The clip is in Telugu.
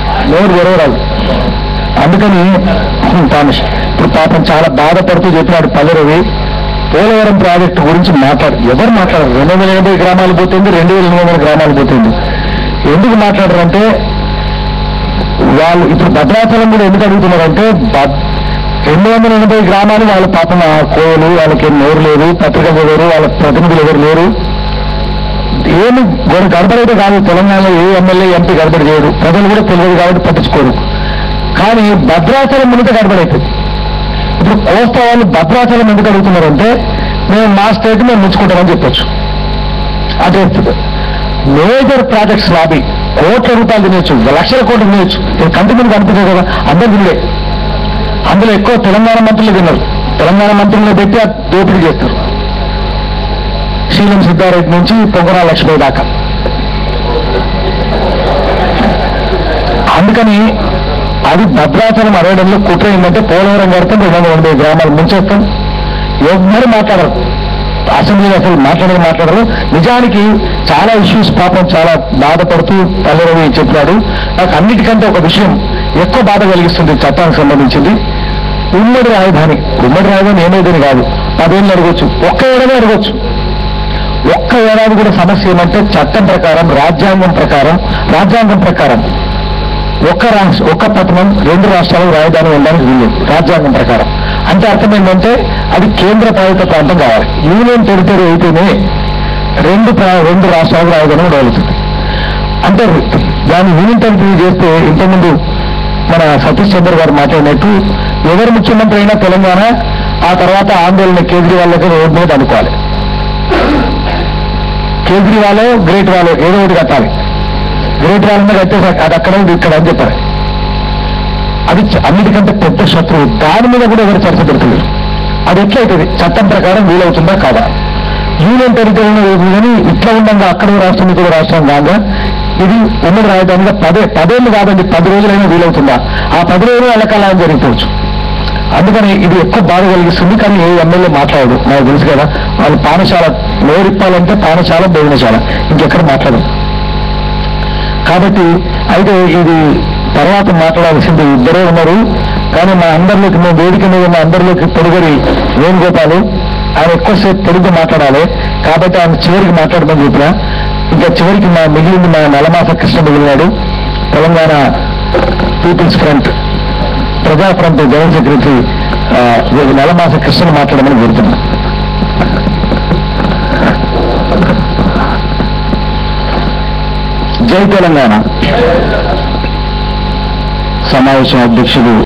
నోరు తెరవరాదు అందుకని తాను ఇప్పుడు పాపం చాలా బాధపడుతూ చెప్పినాడు పల్లెరవి పోలవరం ప్రాజెక్టు గురించి మాట్లాడు ఎవరు మాట్లాడరు రెండు వందల ఎనభై గ్రామాలు పోతుంది రెండు వేల ఎనిమిది వందల గ్రామాలు పోతుంది ఎందుకు మాట్లాడరంటే వాళ్ళు ఇప్పుడు భద్రాచలం కూడా ఎందుకు అడుగుతున్నారంటే భద్- రెండు వందల ఎనభై గ్రామాలు వాళ్ళ పాపం ఆ కోయలు వాళ్ళకి నోరు లేదు పత్రిక చదివారు వాళ్ళ ప్రతినిధులు ఎవరు లేరు ఏమి గొడవ గడబడైతే కాదు తెలంగాణలో ఏ ఎమ్మెల్యే ఎంపీ గడబడి చేయడు ప్రజలు కూడా తెలియదు కాబట్టి పట్టించుకోరు కానీ భద్రాచలం ముందు గడబడైతుంది ఇప్పుడు కోస్తా వాళ్ళు భద్రాచలం ఎందుకు అడుగుతున్నారంటే మేము మా స్టేట్ మేము ముంచుకుంటామని చెప్పొచ్చు అదే మేజర్ ప్రాజెక్ట్స్ లాబీ కోట్ల రూపాయలు తినేయచ్చు లక్షల కోట్లు తినేయచ్చు ఇది కంటి మీద కనిపించదు కదా అందరు తినలే అందులో ఎక్కువ తెలంగాణ మంత్రులు తిన్నారు తెలంగాణ మంత్రులను పెట్టి ఆ దోపిడీ చేస్తారు శీలం సిద్ధారెడ్డి నుంచి పొంగరా లక్ష్మీ దాకా అందుకని అది భద్రాచలం అడగడంలో కుట్ర ఏంటంటే పోలవరం కడతాం రెండు వందల ఎనభై గ్రామాలు ముంచేస్తాం ఎవ్వరు మాట్లాడరు అసెంబ్లీలో అసలు మాట్లాడరు మాట్లాడరు నిజానికి చాలా ఇష్యూస్ పాపం చాలా బాధపడుతూ పల్లెరవి చెప్పాడు నాకు అన్నిటికంటే ఒక విషయం ఎక్కువ బాధ కలిగిస్తుంది చట్టానికి సంబంధించింది ఉమ్మడి రాజధాని ఉమ్మడి రాజధాని ఏమైందని కాదు పదేళ్ళు అడగొచ్చు ఒక్క ఏడాది అడగొచ్చు ఒక్క ఏడాది కూడా సమస్య ఏమంటే చట్టం ప్రకారం రాజ్యాంగం ప్రకారం రాజ్యాంగం ప్రకారం ఒక్క రాష్ట్ర ఒక్క పట్టణం రెండు రాష్ట్రాలకు రాజధాని ఉండడానికి వీలు రాజ్యాంగం ప్రకారం అంటే అర్థం ఏంటంటే అది కేంద్ర పాలిత ప్రాంతం కావాలి యూనియన్ టెరిటరీ అయితేనే రెండు ప్రా- రెండు రాష్ట్రాలకు రాజధాని ఉండగలుగుతుంది అంటే దాన్ని యూనియన్ టెరిటరీ చేస్తే ఇంతకుముందు మన సతీష్ చంద్ర గారు మాట్లాడినట్టు ఎవరు ముఖ్యమంత్రి అయినా తెలంగాణ ఆ తర్వాత ఆందోళన కేజ్రీవాల్ దగ్గర రోడ్డు మీద అనుకోవాలి కేజ్రీవాల్ గ్రేట్ వాల్ ఏదో ఒకటి కట్టాలి గ్రేట్ వాల్ మీద కట్టేసి అది అక్కడ ఇది ఇక్కడ అని చెప్పారు అది చ- అన్నిటికంటే పెద్ద శత్రువు దాని మీద కూడా ఎవరు చర్చ పెడుతున్నారు అది ఎట్లయితుంది చట్టం ప్రకారం వీలవుతుందా కాదా యూనియన్ టెరిటరీలో కానీ ఇట్లా ఉండగా అక్కడ ఓ రాష్ట్రం ఇక్కడ ఓ రాష్ట్రం కాగా ఇది ఉమ్మడి రాజధానిగా పదే పదేళ్ళు కాదండి పది రోజులైనా వీలవుతుందా ఆ పది రోజులు ఎలకాలని జరిగిపోవచ్చు అందుకని ఇది ఎక్కువ బాధ కలిగిస్తుంది కానీ ఏ ఎమ్మెల్యే మాట్లాడదు నాకు తెలుసు కదా వాళ్ళు పానశాల నోరిప్పాలంటే పానశాల భోజనశాల ఇంకెక్కడ మాట్లాడదు కాబట్టి అయితే ఇది తర్వాత మాట్లాడాల్సింది ఇద్దరే ఉన్నారు కానీ మా అందరిలోకి మేము వేదిక మీద ఉన్న అందరిలోకి పొడుగరి వేణుగోపాలు ఆయన ఎక్కువసేపు పొడుగు మాట్లాడాలి కాబట్టి ఆయన చివరికి మాట్లాడమని చెప్పిన ఇంకా చివరికి మా మిగిలింది మా నలమాస కృష్ణ మిగిలినాడు తెలంగాణ పీపుల్స్ ఫ్రంట్ ప్రజా ఫ్రంట్ జనరల్ సెక్రటరీ ఆ, నలమాస కృష్ణ మాట్లాడమని కోరుతున్నాను జై తెలంగాణ సమావేశం అధ్యక్షుడు